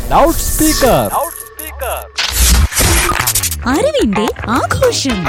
loud speaker അറിവിന്റെ ആഘോഷം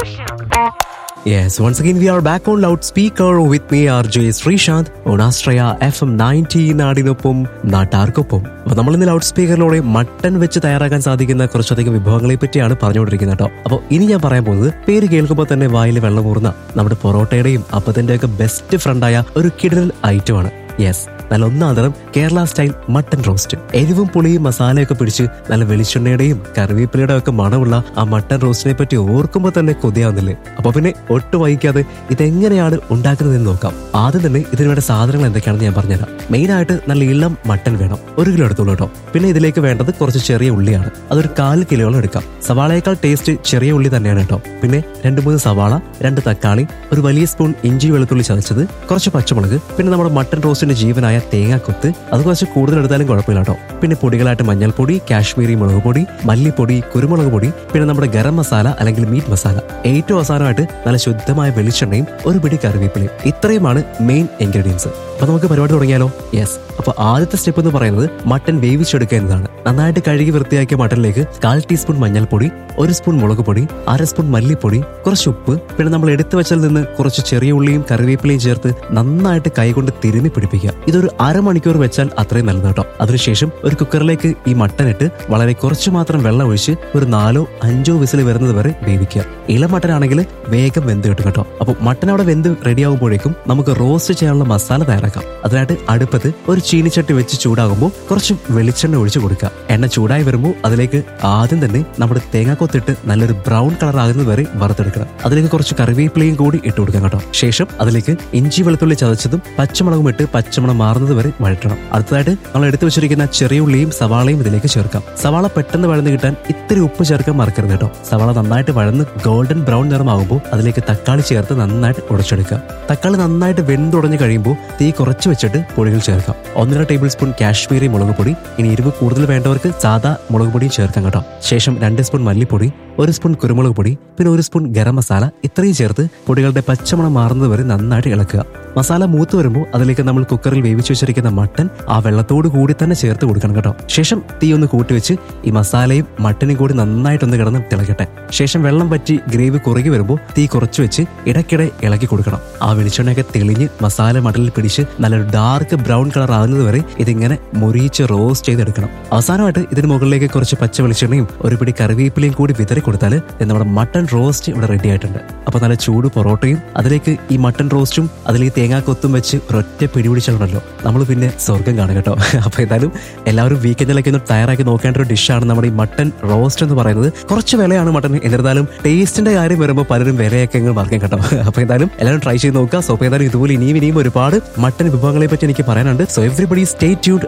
Yes, once again we are back on loudspeaker with me RJ Sreesanth on Astraya FM 90 നാടിനൊപ്പം നാട്ടാർക്കൊപ്പം അപ്പൊ നമ്മൾ ഇന്ന് ലൗഡ് സ്പീക്കറിലൂടെ മട്ടൻ വെച്ച് തയ്യാറാക്കാൻ സാധിക്കുന്ന കുറച്ചധികം വിഭവങ്ങളെ പറ്റിയാണ് പറഞ്ഞുകൊണ്ടിരിക്കുന്നത് കേട്ടോ അപ്പോൾ ഇനി ഞാൻ പറയാൻ പോകുന്നത് പേര് കേൾക്കുമ്പോൾ തന്നെ വായിൽ വെള്ളം ഊർന്ന നമ്മുടെ പൊറോട്ടയുടെയും അപ്പത്തിന്റെ ഒക്കെ ബെസ്റ്റ് ഫ്രണ്ടായ ഒരു കിടലൻ ഐറ്റമാണ് യെസ് നല്ല ഒന്നാന്തരം കേരള സ്റ്റൈൽ മട്ടൻ റോസ്റ്റ് എരിവും പുളിയും മസാലയൊക്കെ പിടിച്ച് നല്ല വെളിച്ചെണ്ണയുടെയും കറിവേപ്പിലയുടെ ഒക്കെ മണമുള്ള ആ മട്ടൻ റോസ്റ്റിനെ പറ്റി ഓർക്കുമ്പോൾ തന്നെ കൊതിയാവുന്നില്ലേ അപ്പൊ പിന്നെ ഒട്ടും വൈകാതെ ഇതെങ്ങനെയാണ് ഉണ്ടാക്കുന്നതെന്ന് നോക്കാം ആദ്യം തന്നെ ഇതിന് വേണ്ട സാധനങ്ങൾ എന്തൊക്കെയാണെന്ന് ഞാൻ പറഞ്ഞുതരാം മെയിൻ ആയിട്ട് നല്ല ഇളം മട്ടൻ വേണം ഒരു കിലോ എടുത്തോളൂ കേട്ടോ പിന്നെ ഇതിലേക്ക് വേണ്ടത് കുറച്ച് ചെറിയ ഉള്ളിയാണ് അതൊരു കാൽ കിലോളം എടുക്കാം സവാളയേക്കാൾ ടേസ്റ്റ് ചെറിയ ഉള്ളി തന്നെയാണ് കേട്ടോ പിന്നെ രണ്ട് മൂന്ന് സവാള രണ്ട് തക്കാളി ഒരു വലിയ സ്പൂൺ ഇഞ്ചി വെളുത്തുള്ളി ചതച്ചത് കുറച്ച് പച്ചമുളക് പിന്നെ നമ്മുടെ മട്ടൻ റോസ്റ്റിന്റെ ജീവനായ തേങ്ങാക്കൊത്ത് അത് കുറച്ച് കൂടുതൽ എടുത്താലും കുഴപ്പമില്ല കേട്ടോ പിന്നെ പൊടികളായിട്ട് മഞ്ഞൾപ്പൊടി കാശ്മീരി മുളക് പൊടി മല്ലിപ്പൊടി കുരുമുളക് പൊടി പിന്നെ നമ്മുടെ ഗരം മസാല അല്ലെങ്കിൽ മീറ്റ് മസാല ഏറ്റവും അവസാനമായിട്ട് നല്ല ശുദ്ധമായ വെളിച്ചെണ്ണയും ഒരു പിടി കറിവേപ്പിലയും ഇത്രയുമാണ് മെയിൻ ഇൻഗ്രീഡിയൻസ് അപ്പൊ നമുക്ക് പരിപാടി തുടങ്ങിയാലോ യെസ് അപ്പൊ ആദ്യത്തെ സ്റ്റെപ്പ് എന്ന് പറയുന്നത് മട്ടൻ വേവിച്ചെടുക്കുക എന്നതാണ് നന്നായിട്ട് കഴുകി വൃത്തിയാക്കിയ മട്ടനിലേക്ക് കാൽ ടീസ്പൂൺ മഞ്ഞൾപ്പൊടി ഒരു സ്പൂൺ മുളക് പൊടി അര സ്പൂൺ മല്ലിപ്പൊടി കുറച്ച് ഉപ്പ് പിന്നെ നമ്മൾ എടുത്തു വെച്ചതിൽ നിന്ന് കുറച്ച് ചെറിയ ഉള്ളിയും കറിവേപ്പിലയും ചേർത്ത് നന്നായിട്ട് കൈകൊണ്ട് തിരുമ്മി പിടിപ്പിക്കുക ഇതൊരു അരമണിക്കൂർ വെച്ചാൽ അത്രയും നല്ലത് കേട്ടോ അതിനുശേഷം ഒരു കുക്കറിലേക്ക് ഈ മട്ടൻ ഇട്ട് വളരെ കുറച്ച് മാത്രം വെള്ളം ഒഴിച്ച് ഒരു നാലോ അഞ്ചോ വിസിൽ വരുന്നത് വരെ വേവിക്കുക ഇളം മട്ടൻ ആണെങ്കിൽ വേഗം വെന്ത് കിട്ടും കേട്ടോ അപ്പൊ മട്ടൻ അവിടെ വെന്ത് റെഡിയാകുമ്പോഴേക്കും നമുക്ക് റോസ്റ്റ് ചെയ്യാനുള്ള മസാല തയ്യാറാക്കാം അതിനായിട്ട് അടുപ്പത്ത് ഒരു ചീനിച്ചട്ടി വെച്ച് ചൂടാകുമ്പോൾ കുറച്ച് വെളിച്ചെണ്ണ ഒഴിച്ചു കൊടുക്കുക എണ്ണ ചൂടായി വരുമ്പോൾ അതിലേക്ക് ആദ്യം തന്നെ നമ്മുടെ തേങ്ങാക്കൊത്തിട്ട് നല്ലൊരു ബ്രൗൺ കളർ ആകുന്നത് വരെ വറുത്തെടുക്കണം അതിലേക്ക് കുറച്ച് കറിവേപ്പിലയും കൂടി ഇട്ട് കൊടുക്കാം കേട്ടോ ശേഷം അതിലേക്ക് ഇഞ്ചി വെളുത്തുള്ളി ചതച്ചതും പച്ചമുളകും ഇട്ട് പച്ചമണം മാറുന്നത് വരെ വഴറ്റണം അടുത്തതായിട്ട് നമ്മൾ എടുത്തു വെച്ചിരിക്കുന്ന ചെറിയ ഉള്ളിയും സവാളയും ഇതിലേക്ക് ചേർക്കാം സവാള പെട്ടെന്ന് വഴന്ന് കിട്ടാൻ ഇത്തിരി ഉപ്പ് ചേർക്കാൻ മറക്കരുത് കേട്ടോ സവാള നന്നായിട്ട് വഴന്ന് ഗോൾഡൻ ബ്രൗൺ നിറമാകുമ്പോൾ അതിലേക്ക് തക്കാളി ചേർത്ത് നന്നായിട്ട് ഉടച്ചെടുക്കാം തക്കാളി നന്നായിട്ട് വെന്തുടഞ്ഞ് കഴിയുമ്പോൾ തീ കുറച്ച് വെച്ചിട്ട് പൊടികൾ ചേർക്കാം ഒന്നര ടേബിൾ സ്പൂൺ കാശ്മീരി മുളക് പൊടി ഇനി എരിവ് കൂടുതൽ വേണ്ടവർക്ക് സാദാ മുളക് പൊടിയും ചേർക്കാം കേട്ടോ ശേഷം രണ്ട് സ്പൂൺ മല്ലിപ്പൊടി ഒരു സ്പൂൺ കുരുമുളക് പൊടി പിന്നെ ഒരു സ്പൂൺ ഗരം മസാല ഇത്രയും ചേർത്ത് പൊടികളുടെ പച്ചമണം മാറുന്നത് വരെ നന്നായിട്ട് ഇളക്കുക മസാല മൂത്ത് വരുമ്പോൾ അതിലേക്ക് നമ്മൾ കുക്കറിൽ വേവിച്ചു വെച്ചിരിക്കുന്ന മട്ടൻ ആ വെള്ളത്തോട് കൂടി തന്നെ ചേർത്ത് കൊടുക്കണം കേട്ടോ ശേഷം തീ ഒന്ന് കൂട്ടി വെച്ച് ഈ മസാലയും മട്ടനും കൂടി നന്നായിട്ടൊന്ന് കിടന്ന് തിളക്കട്ടെ ശേഷം വെള്ളം പറ്റി ഗ്രേവി കുറുകി വരുമ്പോൾ തീ കുറച്ച് വെച്ച് ഇടയ്ക്കിടെ ഇളക്കി കൊടുക്കണം ആ വെളിച്ചെണ്ണയൊക്കെ തെളിഞ്ഞ് മസാല മടലിൽ പിടിച്ച് നല്ലൊരു ഡാർക്ക് ബ്രൗൺ കളർ ആകുന്നത് വരെ ഇതിങ്ങനെ മുറിയിച്ച് റോസ്റ്റ് ചെയ്തെടുക്കണം അവസാനമായിട്ട് ഇതിന് മുകളിലേക്ക് കുറച്ച് പച്ച വെളിച്ചെണ്ണയും ഒരു പിടി കറിവേപ്പിലയും കൂടി വിതറി കൊടുത്താൽ നമ്മുടെ മട്ടൺ റോസ്റ്റ് ഇവിടെ റെഡി ആയിട്ടുണ്ട് അപ്പൊ നല്ല ചൂട് പൊറോട്ടയും അതിലേക്ക് ഈ മട്ടൺ റോസ്റ്റും അതിലേക്ക് തേങ്ങാക്കൊത്തും വെച്ച് ഒരൊറ്റ പിടിപിടിച്ചാണല്ലോ നമ്മൾ പിന്നെ സ്വർഗം കാണും കേട്ടോ അപ്പൊ എന്തായാലും എല്ലാവരും വീക്കെൻഡിലൊക്കെ ഒന്ന് തയ്യാറാക്കി നോക്കേണ്ട ഒരു ഡിഷാണ് നമ്മുടെ ഈ മട്ടൺ റോസ്റ്റ് എന്ന് പറയുന്നത് കുറച്ച് വിലയാണ് മട്ടൺ എന്നിരുന്നാലും ടേസ്റ്റിന്റെ കാര്യം വരുമ്പോൾ പലരും വിലയൊക്കെ അങ്ങ് മറക്കും കേട്ടോ അപ്പൊ എന്തായാലും എല്ലാവരും ട്രൈ ചെയ്ത് നോക്കുക സോ അപ്പൊ എന്തായാലും ഇതുപോലെ ഇനിയും ഇനിയും ഒരുപാട് മട്ടൺ വിഭവങ്ങളെ പറ്റി എനിക്ക് പറയാനുണ്ട് സോ എവറിബഡി സ്റ്റേ ട്യൂഡ്